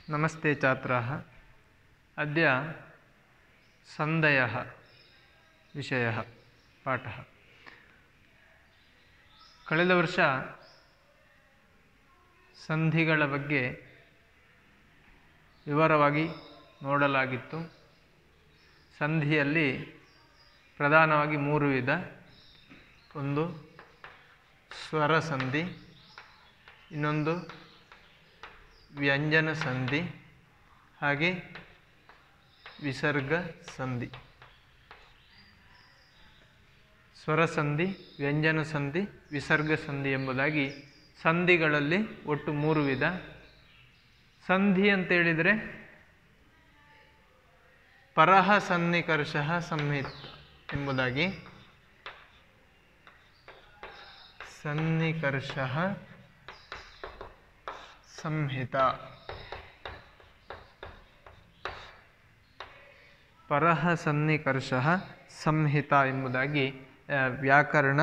नमस्ते छात्राः अद्य सन्धयः ವಿಷಯ ಪಾಠ ಕಳೆದ ವರ್ಷ ಸಂಧಿಗಳ ಬಗ್ಗೆ ವಿವರವಾಗಿ ನೋಡಲಾಗಿತ್ತು ಸಂಧಿಯಲ್ಲಿ ಪ್ರಧಾನವಾಗಿ ಮೂರು ವಿಧ ಒಂದು ಸ್ವರ ಸಂಧಿ ಇನ್ನೊಂದು ವ್ಯಂಜನ ಸಂಧಿ ಹಾಗೆ ವಿಸರ್ಗ ಸಂಧಿ ಸ್ವರ ಸಂಧಿ ವ್ಯಂಜನ ಸಂಧಿ ವಿಸರ್ಗ ಸಂಧಿ ಎಂಬುದಾಗಿ ಸಂಧಿಗಳಲ್ಲಿ ಒಟ್ಟು ಮೂರು ವಿಧ ಸಂಧಿ ಅಂತೇಳಿದರೆ ಪರಹ ಸನ್ನಿಕರ್ಷ ಸಂಹಿತ ಎಂಬುದಾಗಿ ಸನ್ನಿಕರ್ಷ ಸಂಹಿತ ಪರಹ ಸನ್ನಿಕರ್ಷ ಸಂಹಿತ ಎಂಬುದಾಗಿ ಆ, ವ್ಯಾಕರಣ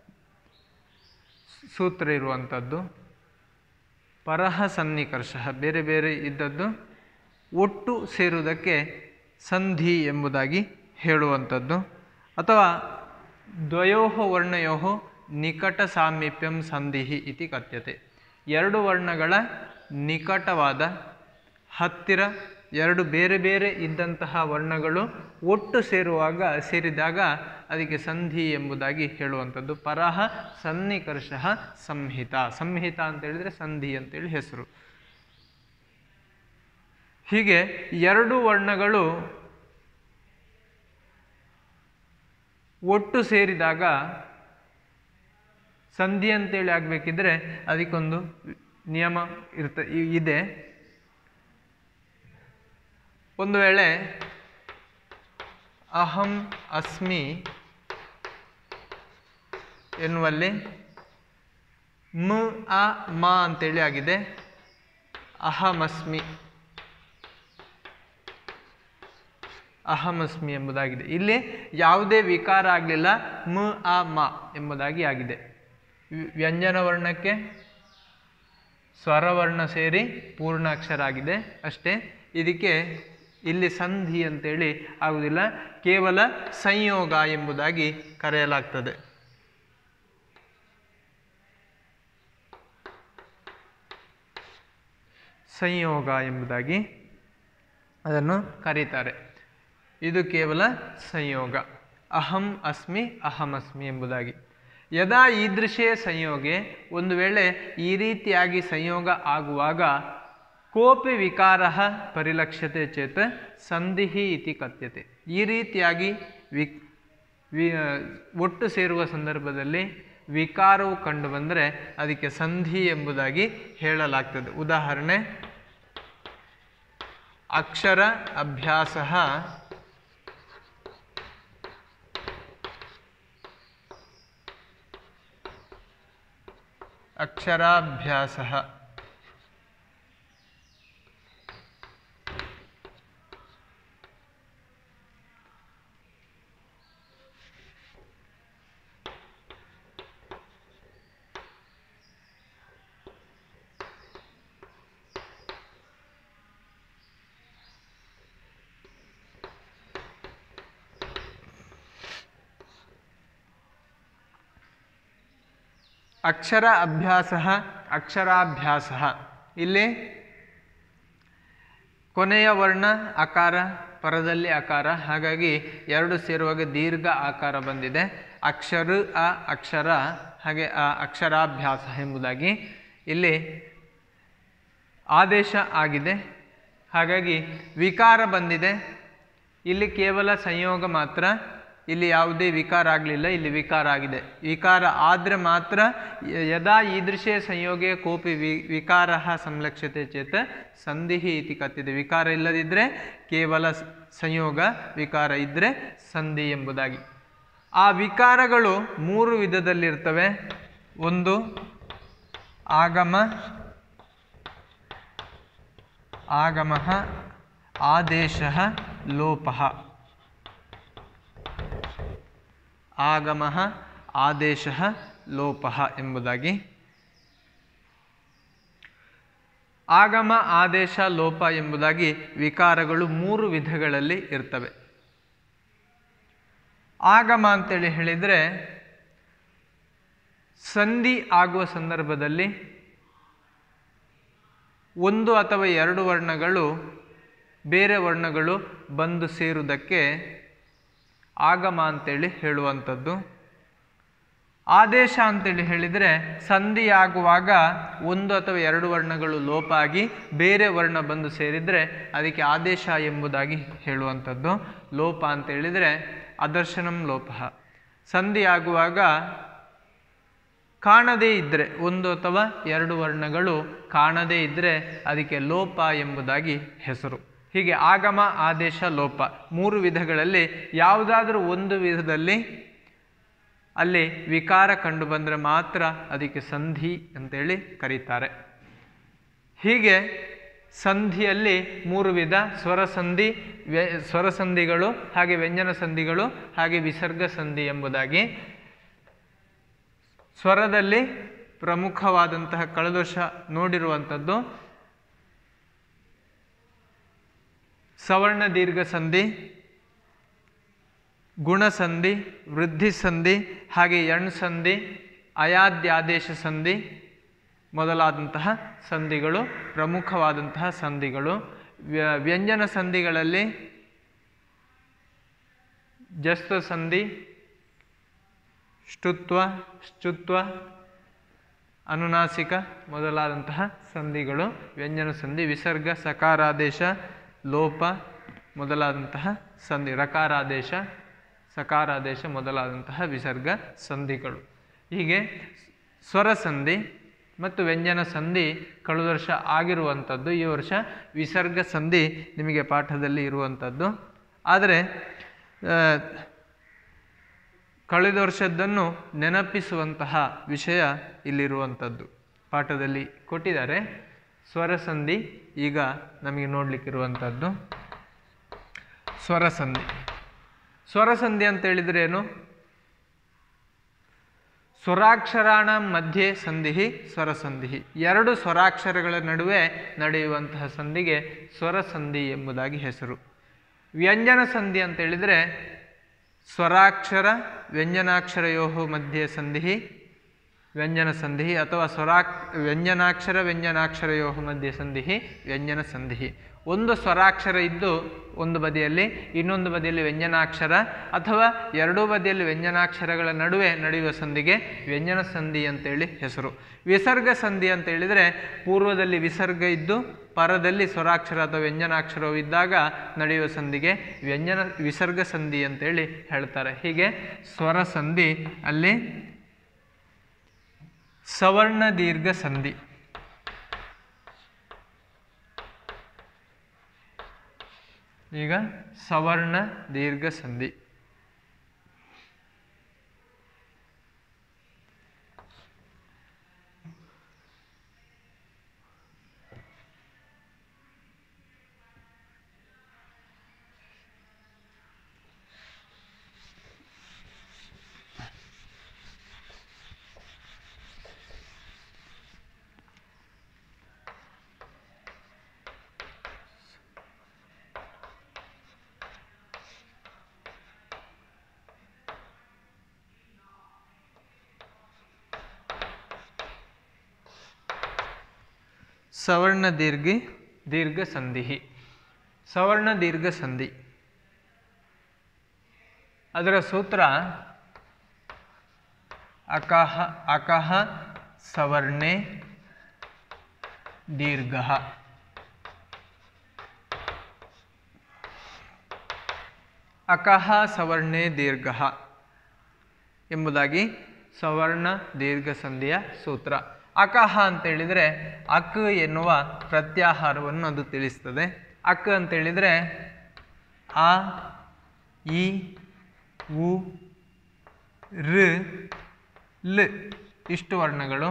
ಸೂತ್ರ ಇರುವಂಥದ್ದು ಪರಹ ಸನ್ನಿಕರ್ಷ ಬೇರೆ ಬೇರೆ ಇದ್ದದ್ದು ಒಟ್ಟು ಸೇರುವುದಕ್ಕೆ ಸಂಧಿ ಎಂಬುದಾಗಿ ಹೇಳುವಂಥದ್ದು ಅಥವಾ ದ್ವಯೋಹ ವರ್ಣಯೋಹ ನಿಕಟ ಸಾಮೀಪ್ಯಂ ಸಂಧಿ ಇತಿ ಕಥ್ಯತೆ ಎರಡು ವರ್ಣಗಳ ನಿಕಟವಾದ ಹತ್ತಿರ ಎರಡು ಬೇರೆ ಬೇರೆ ಇದ್ದಂತಹ ವರ್ಣಗಳು ಒಟ್ಟು ಸೇರುವಾಗ ಸೇರಿದಾಗ ಅದಕ್ಕೆ ಸಂಧಿ ಎಂಬುದಾಗಿ ಹೇಳುವಂಥದ್ದು ಪರಹ ಸನ್ನಿಕರ್ಷ ಸಂಹಿತ ಸಂಹಿತ ಅಂತ ಹೇಳಿದರೆ ಸಂಧಿ ಅಂತೇಳಿ ಹೆಸರು ಹೀಗೆ ಎರಡು ವರ್ಣಗಳು ಒಟ್ಟು ಸೇರಿದಾಗ ಸಂಧಿ ಅಂತೇಳಿ ಆಗಬೇಕಿದ್ರೆ ಅದಕ್ಕೊಂದು ನಿಯಮ ಇರ್ತ ಇ- ಇದೆ ಒಂದು ವೇಳೆ ಅಹಂ ಅಸ್ಮಿ ಎನ್ನುವಲ್ಲಿ ಮ್ ಅ ಮ ಅಂತೇಳಿ ಆಗಿದೆ ಅಹಮಸ್ಮಿ ಅಹಮಸ್ಮಿ ಎಂಬುದಾಗಿದೆ ಇಲ್ಲಿ ಯಾವುದೇ ವಿಕಾರ ಆಗಲಿಲ್ಲ ಮ್ ಅ ಮ ಎಂಬುದಾಗಿ ಆಗಿದೆ ವಿ- ವ್ಯಂಜನ ವರ್ಣಕ್ಕೆ ಸ್ವರವರ್ಣ ಸೇರಿ ಪೂರ್ಣಾಕ್ಷರ ಆಗಿದೆ ಅಷ್ಟೇ ಇದಕ್ಕೆ ಇಲ್ಲಿ ಸಂಧಿ ಅಂತೇಳಿ ಆಗುವುದಿಲ್ಲ ಕೇವಲ ಸಂಯೋಗ ಎಂಬುದಾಗಿ ಕರೆಯಲಾಗ್ತದೆ ಸಂಯೋಗ ಎಂಬುದಾಗಿ ಅದನ್ನು ಕರೀತಾರೆ ಇದು ಕೇವಲ ಸಂಯೋಗ ಅಹಂ ಅಸ್ಮಿ ಅಹಮಸ್ಮಿ ಎಂಬುದಾಗಿ ಯದಾ ಈದೃಶೇ ಸಂಯೋಗೆ ಒಂದು ವೇಳೆ ಈ ರೀತಿಯಾಗಿ ಸಂಯೋಗ ಆಗುವಾಗ ಕೋಪಿ ವಿಕಾರ ಪರಿಲಕ್ಷ್ಯತೆ ಚೇತ್ ಸಂಧಿ ಇತಿ ಕಥ್ಯತೆ ಈ ರೀತಿಯಾಗಿ ವಿ ವಿ ಒಟ್ಟು ಸೇರುವ ಸಂದರ್ಭದಲ್ಲಿ ವಿಕಾರವು ಕಂಡು ಬಂದರೆ ಅದಕ್ಕೆ ಸಂಧಿ ಎಂಬುದಾಗಿ ಹೇಳಲಾಗ್ತದೆ ಉದಾಹರಣೆ ಅಕ್ಷರ ಅಭ್ಯಾಸ ಅಕ್ಷರಾಭ್ಯಾಸ ಅಕ್ಷರ ಅಭ್ಯಾಸ ಅಕ್ಷರಾಭ್ಯಾಸ ಇಲ್ಲಿ ಕೊನೆಯ ವರ್ಣ ಆಕಾರ ಪರದಲ್ಲಿ ಆಕಾರ ಹಾಗಾಗಿ ಎರಡು ಸೇರುವಾಗ ದೀರ್ಘ ಆಕಾರ ಬಂದಿದೆ ಅಕ್ಷರ ಅ ಅಕ್ಷರ ಹಾಗೆ ಆ ಅಕ್ಷರಾಭ್ಯಾಸ ಎಂಬುದಾಗಿ ಇಲ್ಲಿ ಆದೇಶ ಆಗಿದೆ ಹಾಗಾಗಿ ವಿಕಾರ ಬಂದಿದೆ ಇಲ್ಲಿ ಕೇವಲ ಸಂಯೋಗ ಮಾತ್ರ ಇಲ್ಲಿ ಯಾವುದೇ ವಿಕಾರ ಆಗಲಿಲ್ಲ ಇಲ್ಲಿ ವಿಕಾರ ಆಗಿದೆ ವಿಕಾರ ಆದರೆ ಮಾತ್ರ ಯ- ಯದಾ ಈದೃಶೇ ಸಂಯೋಗೆ ಕೋಪಿ ವಿ ವಿಕಾರ ಸಂಲಕ್ಷ್ಯತೆ ಚೇತ ಸಂಧಿ ಇತಿ ಕತ್ತಿದೆ ವಿಕಾರ ಇಲ್ಲದಿದ್ದರೆ ಕೇವಲ ಸ- ಸಂಯೋಗ ವಿಕಾರ ಇದ್ದರೆ ಸಂಧಿ ಎಂಬುದಾಗಿ ಆ ವಿಕಾರಗಳು ಮೂರು ವಿಧದಲ್ಲಿರ್ತವೆ ಒಂದು ಆಗಮ ಆಗಮ ಆದೇಶ ಲೋಪ ಆಗಮ ಆದೇಶ ಲೋಪ ಎಂಬುದಾಗಿ ಆಗಮ ಆದೇಶ ಲೋಪ ಎಂಬುದಾಗಿ ವಿಕಾರಗಳು ಮೂರು ವಿಧಗಳಲ್ಲಿ ಇರ್ತವೆ ಆಗಮ ಅಂತೇಳಿ ಹೇಳಿದರೆ ಸಂಧಿ ಆಗುವ ಸಂದರ್ಭದಲ್ಲಿ ಒಂದು ಅಥವಾ ಎರಡು ವರ್ಣಗಳು ಬೇರೆ ವರ್ಣಗಳು ಬಂದು ಸೇರುವುದಕ್ಕೆ ಆಗಮ ಅಂತೇಳಿ ಹೇಳುವಂಥದ್ದು ಆದೇಶ ಅಂತೇಳಿ ಹೇಳಿದರೆ ಸಂಧಿ ಆಗುವಾಗ ಒಂದು ಅಥವಾ ಎರಡು ವರ್ಣಗಳು ಲೋಪ ಆಗಿ ಬೇರೆ ವರ್ಣ ಬಂದು ಸೇರಿದರೆ ಅದಕ್ಕೆ ಆದೇಶ ಎಂಬುದಾಗಿ ಹೇಳುವಂಥದ್ದು ಲೋಪ ಅಂತ ಹೇಳಿದರೆ ಅದರ್ಶನಂ ಲೋಪ ಸಂಧಿ ಆಗುವಾಗ ಕಾಣದೇ ಇದ್ದರೆ ಒಂದು ಅಥವಾ ಎರಡು ವರ್ಣಗಳು ಕಾಣದೇ ಇದ್ದರೆ ಅದಕ್ಕೆ ಲೋಪ ಎಂಬುದಾಗಿ ಹೆಸರು ಹೀಗೆ ಆಗಮ ಆದೇಶ ಲೋಪ ಮೂರು ವಿಧಗಳಲ್ಲಿ ಯಾವುದಾದ್ರೂ ಒಂದು ವಿಧದಲ್ಲಿ ಅಲ್ಲಿ ವಿಕಾರ ಕಂಡು ಬಂದರೆ ಮಾತ್ರ ಅದಕ್ಕೆ ಸಂಧಿ ಅಂತೇಳಿ ಕರೀತಾರೆ ಹೀಗೆ ಸಂಧಿಯಲ್ಲಿ ಮೂರು ವಿಧ ಸ್ವರಸಂಧಿ ವ್ಯ ಸ್ವರಸಂಧಿಗಳು ಹಾಗೆ ವ್ಯಂಜನ ಸಂಧಿಗಳು ಹಾಗೆ ವಿಸರ್ಗ ಸಂಧಿ ಎಂಬುದಾಗಿ ಸ್ವರದಲ್ಲಿ ಪ್ರಮುಖವಾದಂತಹ ಕಳದೋಷ ನೋಡಿರುವಂಥದ್ದು ಸವರ್ಣ ದೀರ್ಘ ಸಂಧಿ ಗುಣಸಂಧಿ ವೃದ್ಧಿ ಸಂಧಿ ಹಾಗೆ ಎಣ್ ಸಂಧಿ ಅಯಾದ್ಯಾದೇಶ ಸಂಧಿ ಮೊದಲಾದಂತಹ ಸಂಧಿಗಳು ಪ್ರಮುಖವಾದಂತಹ ಸಂಧಿಗಳು ವ್ಯ- ವ್ಯಂಜನ ಸಂಧಿಗಳಲ್ಲಿ ಜಸ್ತ ಸಂಧಿ ಷ್ಟುತ್ವ ಶ್ಚುತ್ವ ಅನುನಾಸಿಕ ಮೊದಲಾದಂತಹ ಸಂಧಿಗಳು ವ್ಯಂಜನ ಸಂಧಿ ವಿಸರ್ಗ ಸಕಾರಾದೇಶ ಲೋಪ ಮೊದಲಾದಂತಹ ಸಂಧಿ ರಕಾರಾದೇಶ ಸಕಾರಾದೇಶ ಮೊದಲಾದಂತಹ ವಿಸರ್ಗ ಸಂಧಿಗಳು ಹೀಗೆ ಸ್ವರ ಸಂಧಿ ಮತ್ತು ವ್ಯಂಜನ ಸಂಧಿ ಕಳೆದ ವರ್ಷ ಆಗಿರುವಂಥದ್ದು ಈ ವರ್ಷ ವಿಸರ್ಗ ಸಂಧಿ ನಿಮಗೆ ಪಾಠದಲ್ಲಿ ಇರುವಂಥದ್ದು ಆದರೆ ಆ, ಕಳೆದ ವರ್ಷದ್ದನ್ನು ನೆನಪಿಸುವಂತಹ ವಿಷಯ ಇಲ್ಲಿರುವಂಥದ್ದು ಪಾಠದಲ್ಲಿ ಕೊಟ್ಟಿದ್ದಾರೆ ಸ್ವರಸಂಧಿ ಈಗ ನಮಗೆ ನೋಡಲಿಕ್ಕಿರುವಂಥದ್ದು ಸ್ವರಸಂಧಿ ಸ್ವರಸಂಧಿ ಅಂತ ಹೇಳಿದ್ರೆ ಏನು ಸ್ವರಾಕ್ಷರಾಣ ಮಧ್ಯೆ ಸಂಧಿ ಸ್ವರಸಂಧಿ ಎರಡು ಸ್ವರಾಕ್ಷರಗಳ ನಡುವೆ ನಡೆಯುವಂತಹ ಸಂಧಿಗೆ ಸ್ವರಸಂಧಿ ಎಂಬುದಾಗಿ ಹೆಸರು ವ್ಯಂಜನ ಸಂಧಿ ಅಂತ ಹೇಳಿದರೆ ಸ್ವರಾಕ್ಷರ ವ್ಯಂಜನಾಕ್ಷರಯೋ ಮಧ್ಯೆ ಸಂಧಿ ವ್ಯಂಜನ ಸಂಧಿ ಅಥವಾ ಸ್ವರಾಕ್ ವ್ಯಂಜನಾಕ್ಷರ ವ್ಯಂಜನಾಕ್ಷರಯೋ ಮಧ್ಯೆ ಸಂಧಿ ವ್ಯಂಜನ ಸಂಧಿ ಒಂದು ಸ್ವರಾಕ್ಷರ ಇದ್ದು ಒಂದು ಬದಿಯಲ್ಲಿ ಇನ್ನೊಂದು ಬದಿಯಲ್ಲಿ ವ್ಯಂಜನಾಕ್ಷರ ಅಥವಾ ಎರಡೂ ಬದಿಯಲ್ಲಿ ವ್ಯಂಜನಾಕ್ಷರಗಳ ನಡುವೆ ನಡೆಯುವ ಸಂಧಿಗೆ ವ್ಯಂಜನ ಸಂಧಿ ಅಂತೇಳಿ ಹೆಸರು ವಿಸರ್ಗ ಸಂಧಿ ಅಂತ ಹೇಳಿದರೆ ಪೂರ್ವದಲ್ಲಿ ವಿಸರ್ಗ ಇದ್ದು ಪರದಲ್ಲಿ ಸ್ವರಾಕ್ಷರ ಅಥವಾ ವ್ಯಂಜನಾಕ್ಷರವು ಇದ್ದಾಗ ನಡೆಯುವ ಸಂಧಿಗೆ ವ್ಯಂಜನ ವಿಸರ್ಗ ಸಂಧಿ ಅಂತೇಳಿ ಹೇಳ್ತಾರೆ ಹೀಗೆ ಸ್ವರ ಸಂಧಿ ಅಲ್ಲಿ ಸವರ್ಣ ದೀರ್ಘ ಸಂಧಿ ಈಗ ಸವರ್ಣ ದೀರ್ಘ ಸಂಧಿ ಸವರ್ಣ ದೀರ್ಘಿ ದೀರ್ಘ ಸಂಧಿ ಸವರ್ಣ ದೀರ್ಘ ಸಂಧಿ ಅದರ ಸೂತ್ರ ಅಕಹ ಅಕಹ ಸವರ್ಣೆ ದೀರ್ಘ ಅಕಹ ಸವರ್ಣೆ ದೀರ್ಘ ಎಂಬುದಾಗಿ ಸವರ್ಣ ದೀರ್ಘ ಸಂಧಿಯ ಸೂತ್ರ ಅಕಹ ಅಂತ ಹೇಳಿದರೆ ಅಕ್ ಎನ್ನುವ ಪ್ರತ್ಯಾಹಾರವನ್ನು ಅದು ತಿಳಿಸ್ತದೆ ಅಕ್ ಅಂತ ಹೇಳಿದರೆ ಆ ಇ ಉ ಋ ಲ್ ಇಷ್ಟು ವರ್ಣಗಳು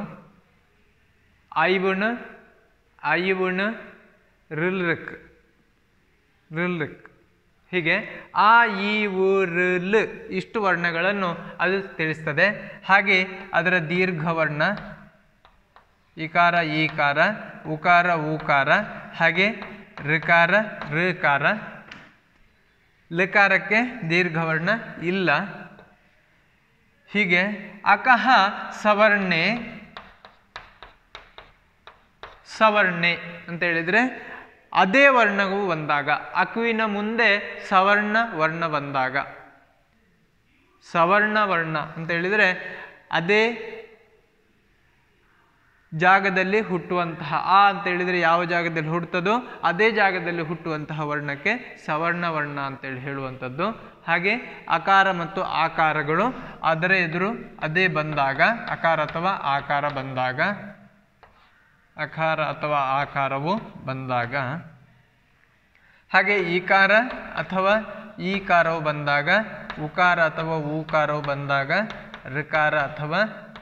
ಐವಣ ಐವಣ ಋಲ್ರಕ್ ಋಲ್ರಕ್ ಹೀಗೆ ಆ ಈ ಉ ಋ ಲ್ ಇಷ್ಟು ವರ್ಣಗಳನ್ನು ಅದು ತಿಳಿಸ್ತದೆ ಹಾಗೆ ಅದರ ದೀರ್ಘವರ್ಣ ಇಕಾರ ಈಕಾರ ಉಕಾರ ಊಕಾರ ಹಾಗೆ ಋಕಾರ ಋಕಾರ ಲಕಾರಕ್ಕೆ ದೀರ್ಘವರ್ಣ ಇಲ್ಲ ಹೀಗೆ ಅಕಹ ಸವರ್ಣೆ ಸವರ್ಣೆ ಅಂತ ಹೇಳಿದರೆ ಅದೇ ವರ್ಣವು ಬಂದಾಗ ಅಕುವಿನ ಮುಂದೆ ಸವರ್ಣ ವರ್ಣ ಬಂದಾಗ ಸವರ್ಣ ವರ್ಣ ಅಂತ ಹೇಳಿದರೆ ಅದೇ ಜಾಗದಲ್ಲಿ ಹುಟ್ಟುವಂತಹ ಆ ಅಂತ ಹೇಳಿದರೆ ಯಾವ ಜಾಗದಲ್ಲಿ ಹುಟ್ಟುತ್ತದೋ ಅದೇ ಜಾಗದಲ್ಲಿ ಹುಟ್ಟುವಂತಹ ವರ್ಣಕ್ಕೆ ಸವರ್ಣ ವರ್ಣ ಅಂತೇಳಿ ಹೇಳುವಂಥದ್ದು ಹಾಗೆ ಅಕಾರ ಮತ್ತು ಆಕಾರಗಳು ಅದರ ಎದುರು ಅದೇ ಬಂದಾಗ ಅಕಾರ ಅಥವಾ ಆಕಾರ ಬಂದಾಗ ಅಕಾರ ಅಥವಾ ಆಕಾರವು ಬಂದಾಗ ಹಾಗೆ ಈಕಾರ ಅಥವಾ ಈಕಾರವು ಬಂದಾಗ ಉಕಾರ ಅಥವಾ ಊಕಾರವು ಬಂದಾಗ ಋಕಾರ ಅಥವಾ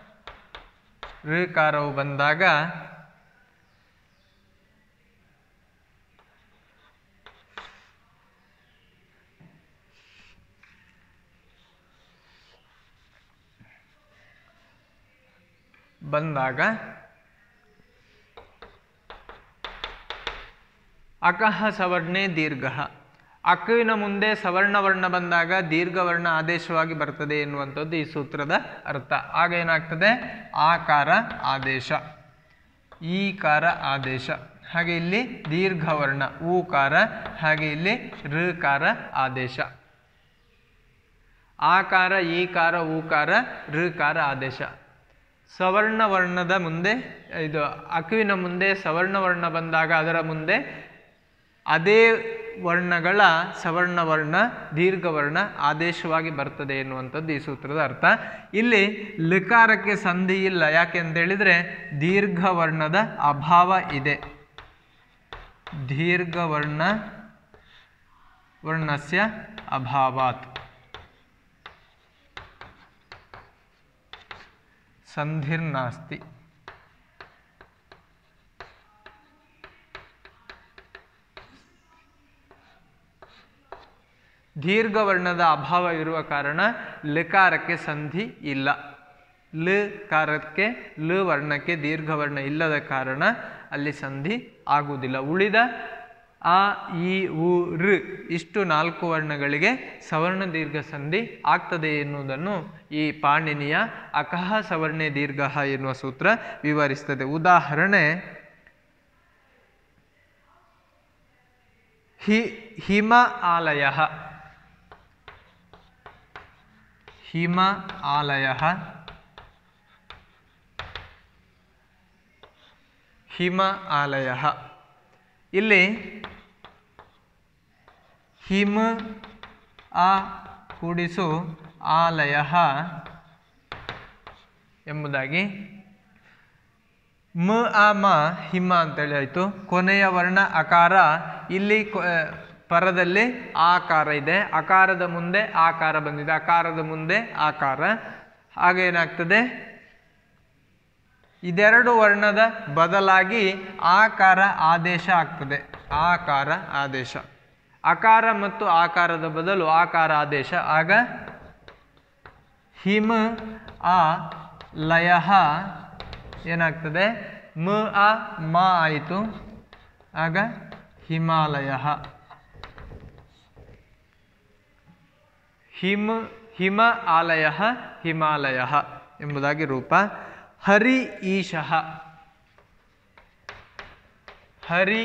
ಋಕಾರವು ಬಂದಾಗ ಬಂದಾಗ ಅಕಹ ಸವರ್ಣೆ ದೀರ್ಘ ಅಕ್ಕುವಿನ ಮುಂದೆ ಸವರ್ಣವರ್ಣ ಬಂದಾಗ ದೀರ್ಘವರ್ಣ ಆದೇಶವಾಗಿ ಬರ್ತದೆ ಎನ್ನುವಂಥದ್ದು ಈ ಸೂತ್ರದ ಅರ್ಥ ಆಗ ಏನಾಗ್ತದೆ ಆಕಾರ ಆದೇಶ ಈಕಾರ ಆದೇಶ ಹಾಗೆ ಇಲ್ಲಿ ದೀರ್ಘವರ್ಣ ಊಕಾರ ಹಾಗೆ ಇಲ್ಲಿ ಋಕಾರ ಆದೇಶ ಆಕಾರ ಈಕಾರ ಊಕಾರ ಋಕಾರ ಆದೇಶ ಸವರ್ಣ ವರ್ಣದ ಮುಂದೆ ಇದು ಅಕುವಿನ ಮುಂದೆ ಸವರ್ಣ ವರ್ಣ ಬಂದಾಗ ಅದರ ಮುಂದೆ ಅದೇ ವರ್ಣಗಳ ಸವರ್ಣ ವರ್ಣ ದೀರ್ಘವರ್ಣ ಆದೇಶವಾಗಿ ಬರ್ತದೆ ಎನ್ನುವಂಥದ್ದು ಈ ಸೂತ್ರದ ಅರ್ಥ ಇಲ್ಲಿ ಲಕಾರಕ್ಕೆ ಸಂಧಿ ಇಲ್ಲ ಯಾಕೆ ಅಂತ ಹೇಳಿದರೆ ದೀರ್ಘವರ್ಣದ ಅಭಾವ ಇದೆ ದೀರ್ಘವರ್ಣ ವರ್ಣಸ್ಯ ಅಭಾವಾತ್ ಸಂಧಿರ್ನಾಸ್ತಿ ದೀರ್ಘವರ್ಣದ ಅಭಾವ ಇರುವ ಕಾರಣ ಲಕಾರಕ್ಕೆ ಸಂಧಿ ಇಲ್ಲ ಲ ಕಾರಕ್ಕೆ ಲ ವರ್ಣಕ್ಕೆ ದೀರ್ಘವರ್ಣ ಇಲ್ಲದ ಕಾರಣ ಅಲ್ಲಿ ಸಂಧಿ ಆಗುವುದಿಲ್ಲ ಉಳಿದ ಆ ಈ ಉ ಋ ಇಷ್ಟು ನಾಲ್ಕು ವರ್ಣಗಳಿಗೆ ಸವರ್ಣ ದೀರ್ಘ ಸಂಧಿ ಆಗ್ತದೆ ಎನ್ನುವುದನ್ನು ಈ ಪಾಣಿನಿಯ ಅಕಹ ಸವರ್ಣೆ ದೀರ್ಘ ಎನ್ನುವ ಸೂತ್ರ ವಿವರಿಸ್ತದೆ ಉದಾಹರಣೆ ಹಿ ಹಿಮ ಆಲಯ ಹಿಮ ಆಲಯ ಹಿಮ ಆಲಯ ಇಲ್ಲಿ ಹಿಮ ಆ ಕೂಡಿಸು ಆಲಯ ಎಂಬುದಾಗಿ ಮ ಆ ಮ ಹಿಮ ಅಂತೇಳಿ ಆಯಿತು ಕೊನೆಯ ವರ್ಣ ಅಕಾರ ಇಲ್ಲಿ ಕೊ- ಆ, ಪರದಲ್ಲಿ ಆಕಾರ ಇದೆ ಅಕಾರದ ಮುಂದೆ ಆಕಾರ ಬಂದಿದೆ ಅಕಾರದ ಮುಂದೆ ಆಕಾರ ಹಾಗೇನಾಗ್ತದೆ ಇದೆರಡು ವರ್ಣದ ಬದಲಾಗಿ ಆಕಾರ ಆದೇಶ ಆಗ್ತದೆ ಆಕಾರ ಆದೇಶ ಅಕಾರ ಮತ್ತು ಆಕಾರದ ಬದಲು ಆಕಾರ ಆದೇಶ ಆಗ ಹಿಮ ಆ ಲಯ ಏನಾಗ್ತದೆ ಮ ಆ ಮ ಆಯಿತು ಆಗ ಹಿಮಾಲಯ ಹಿಮ ಹಿಮ ಆಲಯ ಹಿಮಾಲಯ ಎಂಬುದಾಗಿ ರೂಪ ಹರಿ ಈಶಃ ಹರಿ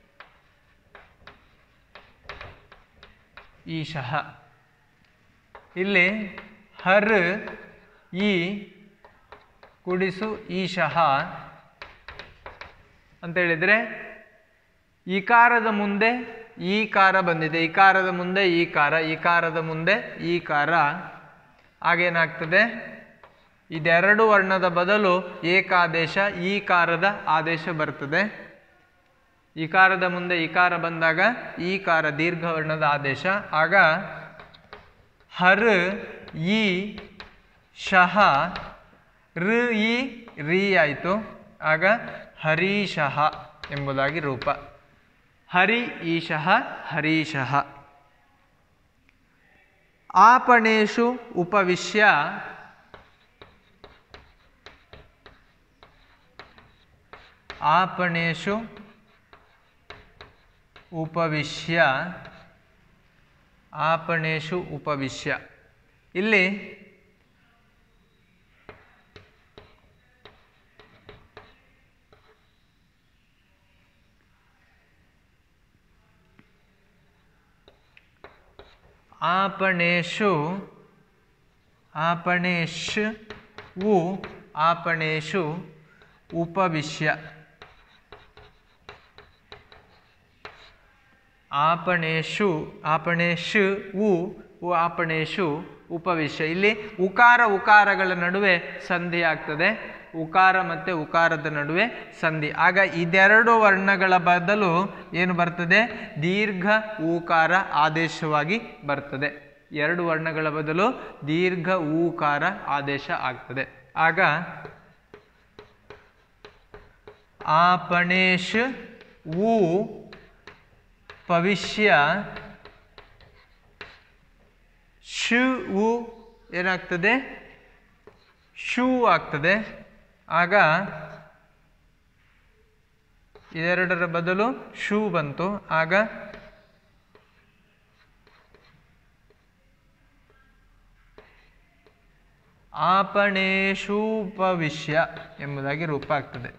ಈಶಃ ಇಲ್ಲಿ ಹರ್ ಈ ಕುಡಿಸು ಈಶಃ ಅಂತೇಳಿದರೆ ಈಕಾರದ ಮುಂದೆ ಈಕಾರ ಬಂದಿದೆ ಈಕಾರದ ಮುಂದೆ ಈಕಾರ ಈಕಾರದ ಮುಂದೆ ಈಕಾರ ಆಗೇನಾಗ್ತದೆ ಇದೆರಡು ವರ್ಣದ ಬದಲು ಏಕಾದೇಶ ಈಕಾರದ ಆದೇಶ ಬರ್ತದೆ ಈಕಾರದ ಮುಂದೆ ಈಕಾರ ಬಂದಾಗ ಈಕಾರ ದೀರ್ಘವರ್ಣದ ಆದೇಶ ಆಗ ಹರ್ ಈ ಶಹ ಋ ಈ ರೀ ಆಯಿತು ಆಗ ಹರೀಶಃ ಎಂಬುದಾಗಿ ರೂಪ ಹರಿ ಈಶಃ ಹರೀಶಃ आपणेषु उपविश्य आपणेषु ಉಪವಿಶ್ಯ ಆಪಣೇಶು ಉಪವಿಶ್ಯ ಇಲ್ಲಿ आपणेषु आपणेश उ आपणेषु उपविश्य ಆಪಣೇಶು ಆಪಣೇಶು ಉ ಉ ಆಪಣೇಶು ಉಪವಿಶ್ಯ ಇಲ್ಲಿ ಉಕಾರ ಉಕಾರಗಳ ನಡುವೆ ಸಂಧಿ ಆಗ್ತದೆ ಉಕಾರ ಮತ್ತು ಉಕಾರದ ನಡುವೆ ಸಂಧಿ ಆಗ ಇದೆರಡು ವರ್ಣಗಳ ಬದಲು ಏನು ಬರ್ತದೆ ದೀರ್ಘ ಊಕಾರ ಆದೇಶವಾಗಿ ಬರ್ತದೆ ಎರಡು ವರ್ಣಗಳ ಬದಲು ದೀರ್ಘ ಊಕಾರ ಆದೇಶ ಆಗ್ತದೆ ಆಗ ಆಪಣೇಶ್ ಊ ಭವಿಷ್ಯ ಶು ಉ ಏನಾಗ್ತದೆ ಶೂ ಆಗ್ತದೆ ಆಗ ಇದೆರಡರ ಬದಲು ಶೂ ಬಂತು ಆಗ ಆಪಣೇಶೂಪವಿಶ್ಯ ಎಂಬುದಾಗಿ ರೂಪ ಆಗ್ತದೆ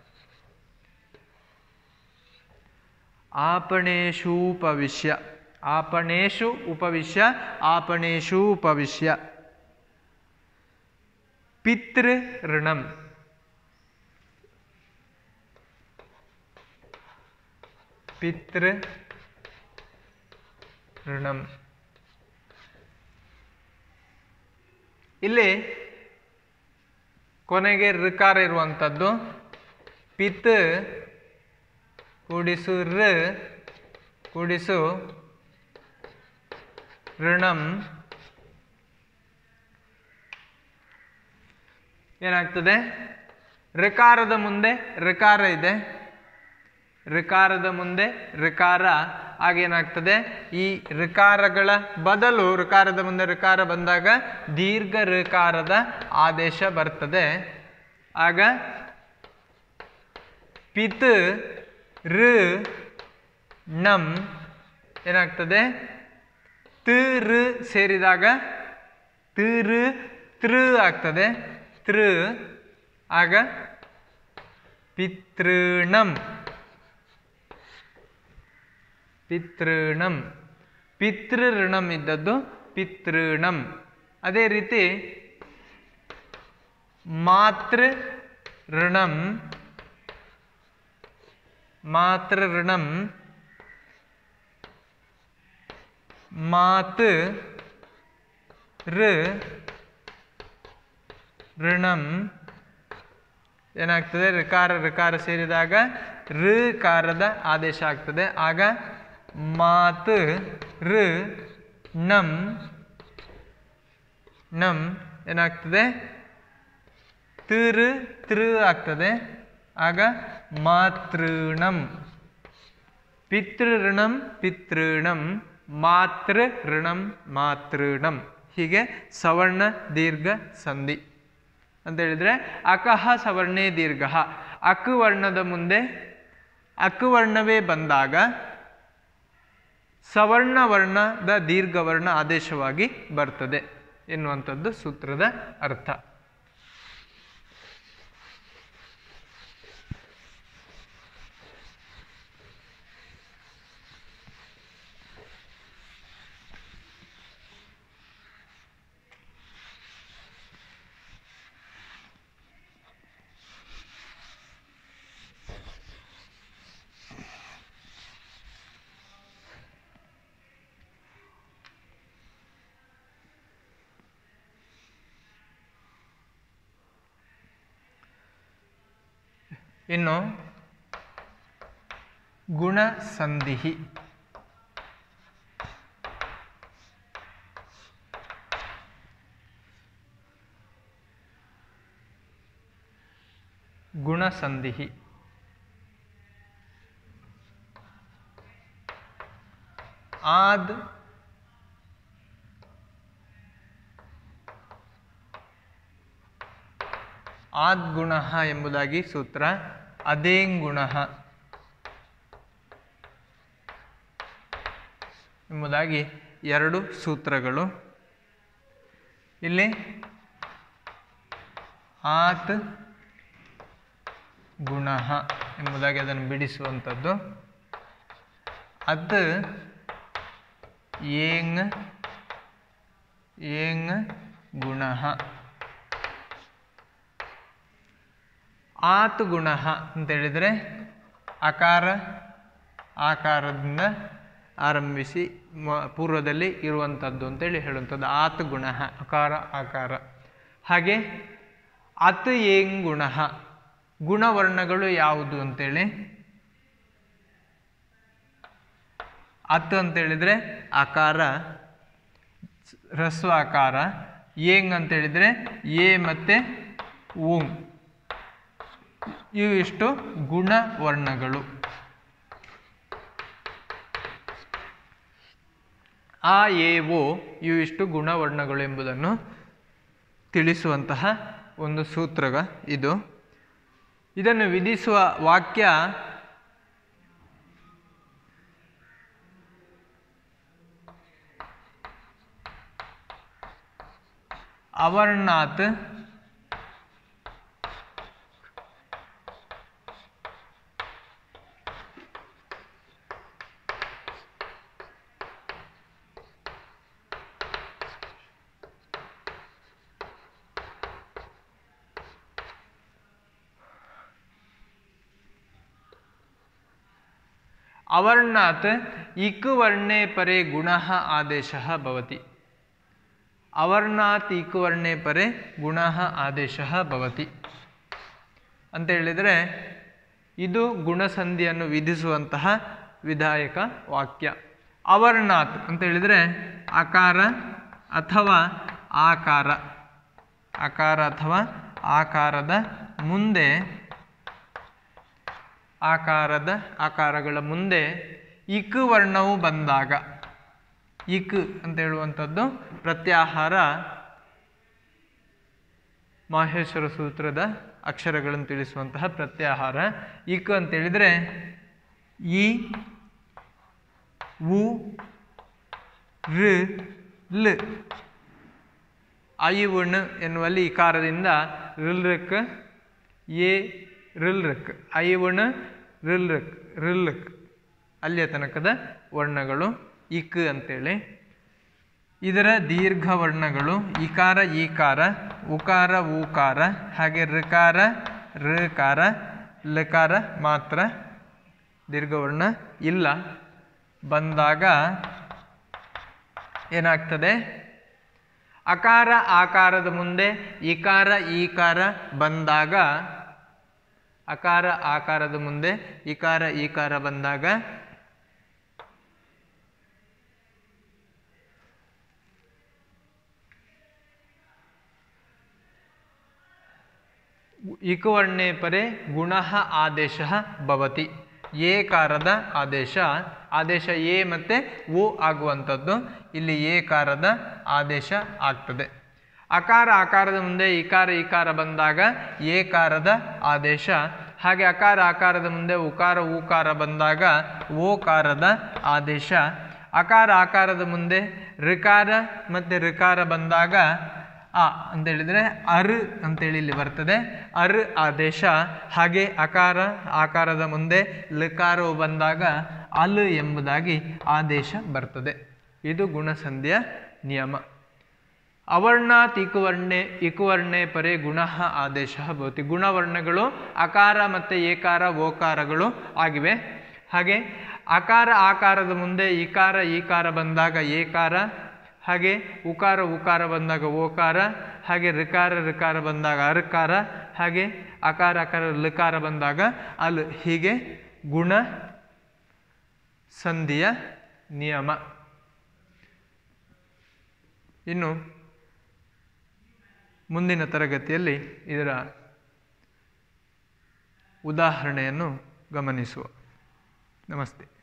आपणेषूपविश्य आपणेषु उपविश्य आपणेषु उपविश्य पितृऋणम् ಪಿತೃ ಋಣಂ ಇಲ್ಲಿ ಕೊನೆಗೆ ಋಕಾರ ಇರುವಂಥದ್ದು ಪಿತ್ ಕೂಡಿಸು ಋ ಕೂಡಿಸು ಋಣಂ ಏನಾಗ್ತದೆ ಋಕಾರದ ಮುಂದೆ ಋಕಾರ ಇದೆ ಋಕಾರದ ಮುಂದೆ ಋಕಾರ ಆಗೇನಾಗ್ತದೆ ಈ ಋಕಾರಗಳ ಬದಲು ಋಕಾರದ ಮುಂದೆ ಋಕಾರ ಬಂದಾಗ ದೀರ್ಘ ಋಕಾರದ ಆದೇಶ ಬರ್ತದೆ ಆಗ ಪಿತ್ ಋ ನಂ ಏನಾಗ್ತದೆ ತ ಋ ಸೇರಿದಾಗ ತ ಋ ತೃ ಆಗ್ತದೆ ತೃ ಆಗ ಪಿತೃಣಂ ಪಿತೃಣಂ ಪಿತೃಋಣಂ ಇದ್ದದ್ದು ಪಿತೃಣಂ ಅದೇ ರೀತಿ ಮಾತೃ ಋಣಂ ಮಾತೃ ಋಣಂ ಮಾತ್ ಋ ಋಣಂ ಏನಾಗ್ತದೆ ಋಕಾರ ಋಕಾರ ಸೇರಿದಾಗ ಋಕಾರದ ಆದೇಶ ಆಗ್ತದೆ ಆಗ ಮಾತ್ ಋ ನಂ ನಂ ಏನಾಗ್ತದೆ ತೃ ತೃ ಆಗ್ತದೆ ಆಗ ಮಾತೃಣಂ ಪಿತೃಋಣಂ ಪಿತೃಣಂ ಮಾತೃ ಋಣಂ ಮಾತೃಣಂ ಹೀಗೆ ಸವರ್ಣ ದೀರ್ಘ ಸಂಧಿ ಅಂತ ಹೇಳಿದ್ರೆ ಅಕಹ ಸವರ್ಣೇ ದೀರ್ಘ ಅಕ್ ವರ್ಣದ ಮುಂದೆ ಅಕ್ ವರ್ಣವೇ ಬಂದಾಗ ಸವರ್ಣ ವರ್ಣದ ದೀರ್ಘವರ್ಣ ಆದೇಶವಾಗಿ ಬರ್ತದೆ ಎನ್ನುವಂಥದ್ದು ಸೂತ್ರದ ಅರ್ಥ ಇನ್ನು ಗುಣ ಸಂಧಿಹಿ ಗುಣ ಸಂಧಿಹಿ ಆದ್ ಆದ್ಗುಣ ಎಂಬುದಾಗಿ ಸೂತ್ರ ಅದೇಂಗುಣ ಎಂಬುದಾಗಿ ಎರಡು ಸೂತ್ರಗಳು ಇಲ್ಲಿ ಆತ್ ಗುಣ ಎಂಬುದಾಗಿ ಅದನ್ನು ಬಿಡಿಸುವಂಥದ್ದು ಅದು ಏಂಗ್ ಏಂಗ್ ಗುಣ ಆತ್ ಗುಣ ಅಂತೇಳಿದರೆ ಆಕಾರ ಆಕಾರದಿಂದ ಆರಂಭಿಸಿ ಮ- ಪೂರ್ವದಲ್ಲಿ ಇರುವಂಥದ್ದು ಅಂತೇಳಿ ಹೇಳುವಂಥದ್ದು ಆತ್ ಗುಣ ಅಕಾರ ಆಕಾರ ಹಾಗೆ ಅತ್ ಏಂಗ್ ಗುಣ ಗುಣವರ್ಣಗಳು ಯಾವುದು ಅಂತೇಳಿ ಅತ್ ಅಂತೇಳಿದರೆ ಆಕಾರ ಹ್ರಸ್ವ ಆಕಾರ ಏಂಗ್ ಅಂತೇಳಿದರೆ ಎ ಮತ್ತು ಓಂ ಇವಿಷ್ಟು ಗುಣವರ್ಣಗಳು ಆ ಎ ಓ ಇವಿಷ್ಟು ಗುಣವರ್ಣಗಳು ಎಂಬುದನ್ನು ತಿಳಿಸುವಂತಹ ಒಂದು ಸೂತ್ರಗ ಇದು ಇದನ್ನು ವಿಧಿಸುವ ವಾಕ್ಯ ಅವರ್ಣಾತ್ ಅವರ್ಣಾತ್ ಇಕ್ ವರ್ಣೆ ಪರೆ ಗುಣ ಆದೇಶ ಭವತಿ ಅವರ್ಣಾತ್ ಇಕ್ ವರ್ಣೆ ಪರೆ ಗುಣ ಆದೇಶ ಭವತಿ ಅಂತ ಹೇಳಿದರೆ ಇದು ಗುಣಸಂಧಿಯನ್ನು ವಿಧಿಸುವಂತಹ ವಿಧಾಯಕ ವಾಕ್ಯ ಅವರ್ಣಾತ್ ಅಂತ ಹೇಳಿದರೆ ಆಕಾರ ಅಥವಾ ಆಕಾರ ಆಕಾರ ಅಥವಾ ಆಕಾರದ ಮುಂದೆ ಆಕಾರದ ಆಕಾರಗಳ ಮುಂದೆ ಇಕ್ ವರ್ಣವು ಬಂದಾಗ ಇಕ್ ಅಂತ ಹೇಳುವಂಥದ್ದು ಪ್ರತ್ಯಾಹಾರ ಮಾಹೇಶ್ವರ ಸೂತ್ರದ ಅಕ್ಷರಗಳನ್ನು ತಿಳಿಸುವಂತಹ ಪ್ರತ್ಯಾಹಾರ ಇಕ್ ಅಂತೇಳಿದರೆ ಇ ಉ ಋ ಲ್ ಐವುಣ್ ಎನ್ನುವಲ್ಲಿ ಇಕಾರದಿಂದ ರಿಲ್ರಕ್ ಎ ರಿಲ್ರಕ್ ಐವುಣ್ ರಿಲ್ರಕ್ ರಿಲ್ರಕ್ ಅಲ್ಲಿಯ ತನಕದ ವರ್ಣಗಳು ಇಕ್ ಅಂತೇಳಿ ಇದರ ದೀರ್ಘ ವರ್ಣಗಳು ಇಕಾರ ಈಕಾರ ಉಕಾರ ಊಕಾರ ಹಾಗೆ ಋಕಾರ ಋಕಾರ ಲಕಾರ ಮಾತ್ರ ದೀರ್ಘವರ್ಣ ಇಲ್ಲ ಬಂದಾಗ ಏನಾಗ್ತದೆ ಅಕಾರ ಆಕಾರದ ಮುಂದೆ ಇಕಾರ ಈಕಾರ ಬಂದಾಗ ಅಕಾರ ಆಕಾರದ ಮುಂದೆ ಇಕಾರ ಈಕಾರ ಬಂದಾಗ ಇಕವರ್ಣೆ ಪರೆ ಗುಣ ಆದೇಶ ಭವತಿ ಏಕಾರದ ಆದೇಶ ಆದೇಶ ಎ ಮತ್ತು ಓ ಆಗುವಂಥದ್ದು ಇಲ್ಲಿ ಏಕಾರದ ಆದೇಶ ಆಗ್ತದೆ ಅಕಾರ ಆಕಾರದ ಮುಂದೆ ಇಕಾರ ಇಕಾರ ಬಂದಾಗ ಏಕಾರದ ಆದೇಶ ಹಾಗೆ ಅಕಾರ ಆಕಾರದ ಮುಂದೆ ಉಕಾರ ಊಕಾರ ಬಂದಾಗ ಓಕಾರದ ಆದೇಶ ಅಕಾರ ಆಕಾರದ ಮುಂದೆ ಋಕಾರ ಮತ್ತು ಋಕಾರ ಬಂದಾಗ ಆ ಅಂತ ಹೇಳಿದರೆ ಅರ್ ಅಂತೇಳಿ ಇಲ್ಲಿ ಬರ್ತದೆ ಅರ್ ಆದೇಶ ಹಾಗೆ ಅಕಾರ ಆಕಾರದ ಮುಂದೆ ಲಕಾರವು ಬಂದಾಗ ಅಲ್ ಎಂಬುದಾಗಿ ಆದೇಶ ಬರ್ತದೆ ಇದು ಗುಣಸಂಧಿಯ ನಿಯಮ ಅವರ್ಣಾತ್ ಇಕುವರ್ಣೆ ಇಕುವರ್ಣೆ ಪರೆ ಗುಣ ಆದೇಶ ಭವತಿ ಗುಣವರ್ಣಗಳು ಅಕಾರ ಮತ್ತು ಏಕಾರ ಓಕಾರಗಳು ಆಗಿವೆ ಹಾಗೆ ಅಕಾರ ಆಕಾರದ ಮುಂದೆ ಇಕಾರ ಈಕಾರ ಬಂದಾಗ ಏಕಾರ ಹಾಗೆ ಉಕಾರ ಉಕಾರ ಬಂದಾಗ ಓಕಾರ ಹಾಗೆ ಋಕಾರ ಋಕಾರ ಬಂದಾಗ ಅರ್ಕಾರ ಹಾಗೆ ಅಕಾರ ಅಕಾರ ಲಕಾರ ಬಂದಾಗ ಅಲ್ ಹೀಗೆ ಗುಣ ಸಂಧಿಯ ನಿಯಮ ಇನ್ನು ಮುಂದಿನ ತರಗತಿಯಲ್ಲಿ ಇದರ ಉದಾಹರಣೆಯನ್ನು ಗಮನಿಸುವ ನಮಸ್ತೆ